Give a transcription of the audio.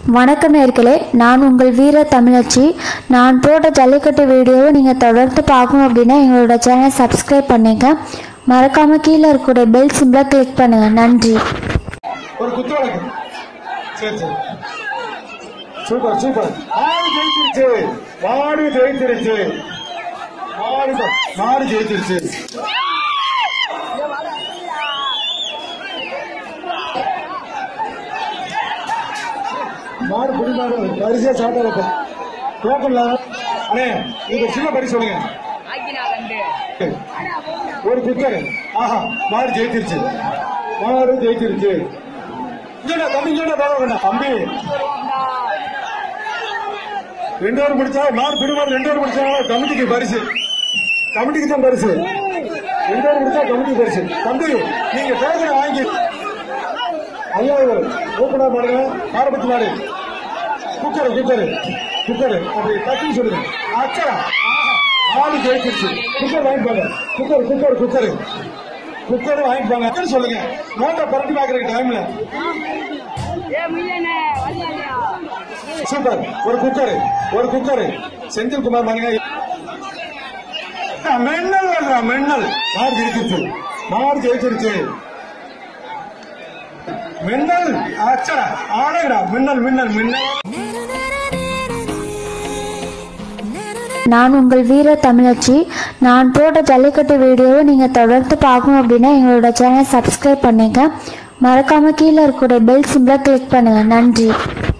வணக்கம் நேர்களே நான் உங்கள் வீர தமிழச்சி நான் போட்ட ஜல்லிக்கட்டு வீடியோவை நீங்கள் தொடர்ந்து பார்க்கணும் அப்படின்னா எங்களோட சேனலை சப்ஸ்கிரைப் பண்ணுங்க மறக்காமல் கீழே இருக்கக்கூடிய பெல் சிம்பிளை கிளிக் பண்ணுங்கள் நன்றி ஒரு குத்து வழக்கு சரி சரி சூப்பர் சூப்பர் மாடு ஜெயிச்சிருச்சு மாடு ஜெயிச்சிருச்சு மாடு ஜெ- மாடு ஜெயிச்சிருச்சு மாடு புடிமாடு பரிசா சாப்பிட வைப்போம் டோக்கன்ல அண்ணே நீங்க சின்ன பரிசு சொல்லுங்க ஒரு குக்கர் ஆஹா மாடு ஜெயிச்சிருச்சு மாடு ஜெயிச்சிருச்சு இங்கடா தம்பி இங்கடா பாவ வேண்டாம் தம்பி ரெண்டு பேரும் பிடிச்சா மாடு பிடிமாடு ரெண்டு பேரும் பிடிச்சா கமிட்டிக்கு பரிசு கமிட்டிக்கு தான் பரிசு ரெண்டு பேரும் பிடிச்சா கமிட்டிக்கு பரிசு தம்பி நீங்க டோக்கனை வாங்கி ஐயாயிரம் ஓப்பனா பாருங்க ஆரம்பிச்சு மாடு குக்கர் குக்கர் குக்கர் அப்படி தட்டி சொல்லுங்க அக்கா ஆளு ஜெயிச்சிருச்சு குக்கர் வாங்கிப்பாங்க குக்கர் குக்கர் குக்கர் குக்கர் வாங்கிப்பாங்க அக்கா சொல்லுங்க நோட்டை பரட்டி பாக்குற டைம்ல சூப்பர் ஒரு குக்கர் ஒரு குக்கர் செந்தில் குமார் பாருங்க ஆ, மென்னல் வேண்டா மென்னல் மாடு ஜெயிச்சிருச்சு மாடு ஜெயிச்சிருச்சு மின்னல் அச்சா ஆடுங்கடா மின்னல் மின்னல் மின்னல் நான் உங்கள் வீர தமிழச்சி நான் போட்ட ஜல்லிக்கட்டு வீடியோவை நீங்கள் தொடர்ந்து பார்க்கணும் அப்படின்னா எங்களோட சேனலை சப்ஸ்கிரைப் பண்ணுங்க மறக்காமல் கீழே இருக்கக்கூடிய பெல் சிம்பிளை கிளிக் பண்ணுங்கள் நன்றி